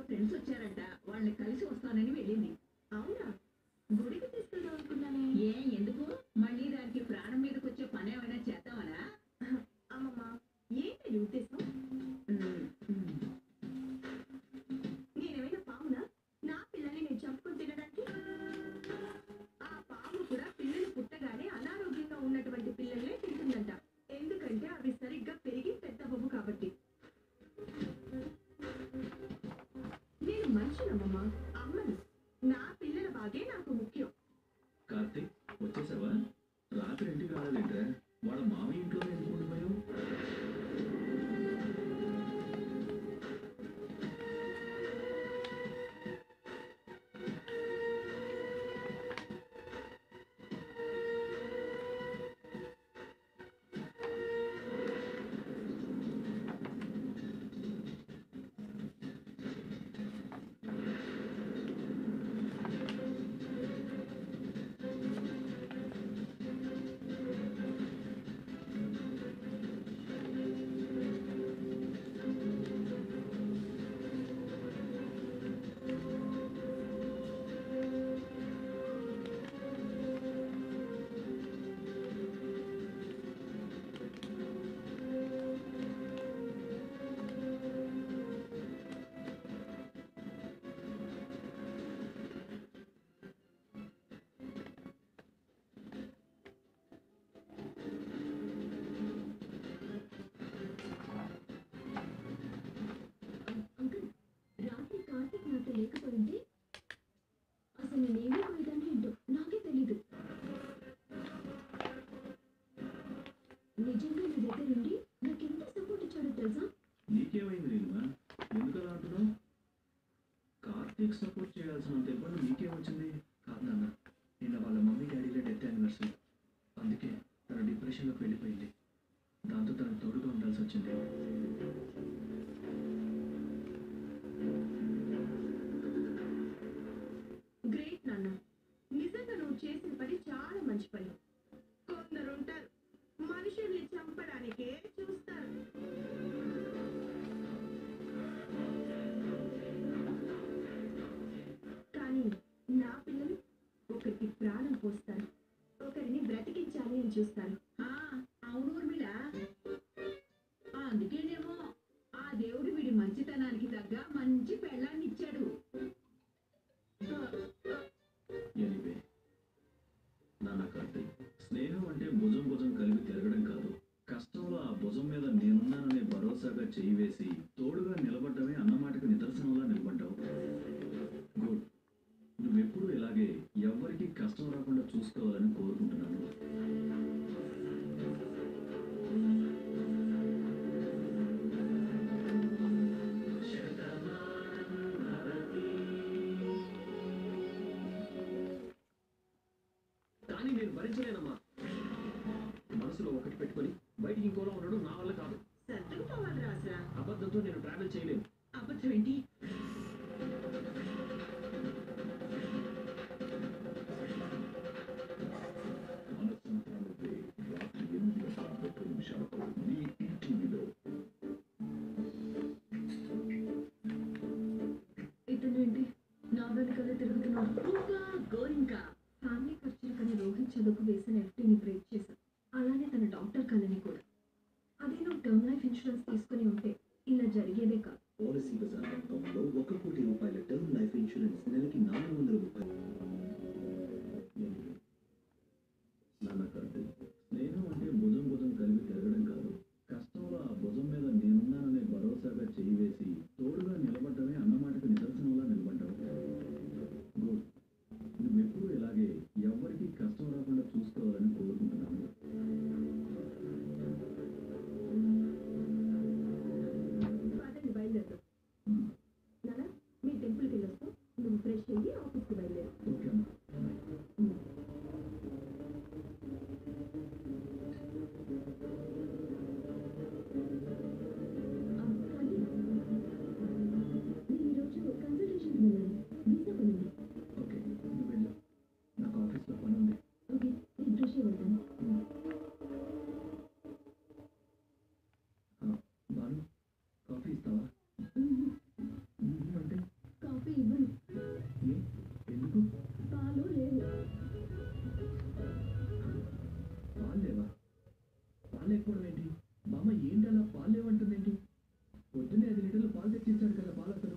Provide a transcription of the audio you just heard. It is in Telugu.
ఫ్రెండ్స్ వచ్చారంట వాళ్ళని కలిసి వస్తానని వెళ్ళింది అవునా గుడికి తీసుకెళ్దాం అనుకున్నానే ఏ ఎందుకు మళ్ళీ దానికి ప్రాణం మీదకి వచ్చే పని ఏమైనా చేద్దామనా అమ్మమ్మ ఏంటి నీ ఉద్దేశం ఉమ్, ఉమ్. నేనేమైనా పామునా నా పిల్లల్ని నేను చంపుకొని తినడానికి ఆ పాము కూడా పిల్లలు పుట్టగానే అనారోగ్యంగా ఉన్నటువంటి పిల్లలే తింటుందంట ఎందుకంటే అవి సరిగ్గా పెరిగి పెద్దవ్వవు కాబట్టి నేను మనిషినమ్మమ్మ అమ్మను నా పిల్లల బాగే నాకు ముఖ్యం కార్తీక్ వచ్చేసావా రాత్రి ఇంటికి రాలేదేంట్రా వాళ్ళ మామయ్య ఇంట్లోనే ఎందుకు ఉండిపోయావు అంకుల్ రాత్రి కార్తీక్ నాతో లేకపోయింటే అసలు నేనే పోయేదాన్ని ఏంటో నాకే తెలీదు నిజంగా నీ దగ్గర ఉండి నాకెంత సపోర్ట్ ఇచ్చాడో తెలుసా నీకేమైంది నీలిమా ఎందుకు అలా అంటున్నావు కార్తీక్ సపోర్ట్ చేయాల్సినంత ఇబ్బంది నీకేమొచ్చింది కాదన్న నిన్న వాళ్ళ మమ్మీ డాడీల డెత్ యానివర్సరీ అందుకే తన డిప్రెషన్లోకి వెళ్ళిపోయింది దాంతో తనకు తోడుగా ఉండాల్సి వచ్చింది గ్రేట్ నాన్న నిజంగా నువ్వు చేసిన పని చాలా మంచి పని కొందరు ఉంటారు మనుషుల్ని చంపడానికే చూస్తారు కానీ నా పిల్లలు ఒకరికి ప్రాణం పోస్తారు ఒకరిని బ్రతికించాలి అని చూస్తారు ఆ, అవును ఊర్మిళ అందుకేనేమో ఆ దేవుడు వీడి మంచితనానికి తగ్గ మంచి పెళ్ళాన్ని ఇచ్చాడు ఎనివే నాన్న కార్తీక్ స్నేహం అంటే భుజం భుజం కలిపి తిరగడం కాదు కష్టంలో ఆ భుజం మీద నేనున్నాననే భరోసాగా చేయి వేసి తోడుగా నిలబడ్డమే అన్నమాటకు నిదర్శనంలా నిలబడ్డావు గుడ్ నువ్వెప్పుడు ఇలాగే ఎవ్వరికీ కష్టం రాకుండా చూసుకోవాలని కోరుకుంటున్నాను కానీ నేను భరించలేనమ్మా మనసులో ఒకటి పెట్టుకొని బయటికి ఇంకోలా ఉండడం నా వల్ల కాదు సర్దుకుపోవాలి రాజా అబద్ధంతో నేను ట్రావెల్ చేయలేను అబద్ధం ఏంటి మనసంతా నువ్వే రాత్రి ఎనిమిది గంటల ముప్పై నిమిషాలకు మీ ఈటీవీలో ఇతను ఏంటి నా వెనకాలే తిరుగుతున్నాడు ఇంకా గోరింకా ఫ్యామిలీ ఖర్చులకని రోహిత్ చదువుకు వేసిన ఎఫ్టీని బ్రేక్ చేశాను అలానే తన డాక్టర్ కళని కూడా అదే నువ్వు టర్మ్ లైఫ్ ఇన్సూరెన్స్ తీసుకుని ఉంటే ఇలా జరిగేదే కాదు పాలసీ బజార్ డాట్ కామ్లో ఒక కోటి రూపాయల టర్మ్ లైఫ్ ఇన్సూరెన్స్ నెలకి నాలుగు వందల రూపాయలు నాన్న కార్తీక్ స్నేహం అంటే భుజం భుజం కలిపి తిరగడం కాదు కష్టంలో ఆ భుజం మీద నేనున్నాననే భరోసాగా చేయి వేసి తోడుగా నిలబడ్డమే అన్నమాటకు నిదర్శనంలా నిలబడ్డావు గుడ్ నువ్వెప్పుడు ఇలాగే ఎవ్వరికీ కష్టం రాకుండా చూసుకోవాలని కోరుకుంటున్నాను పదండి బయలుదేరుతాం Hmm. నాన్న మీ టెంపుల్కి వెళ్ళొస్తాం నువ్వు ఫ్రెష్ అయ్యి ఆఫీస్కి బయలుదేరు ఓకే అమ్మా ఐదు లీటర్లు పాలు తెచ్చిచ్చాడు కదా పాలతో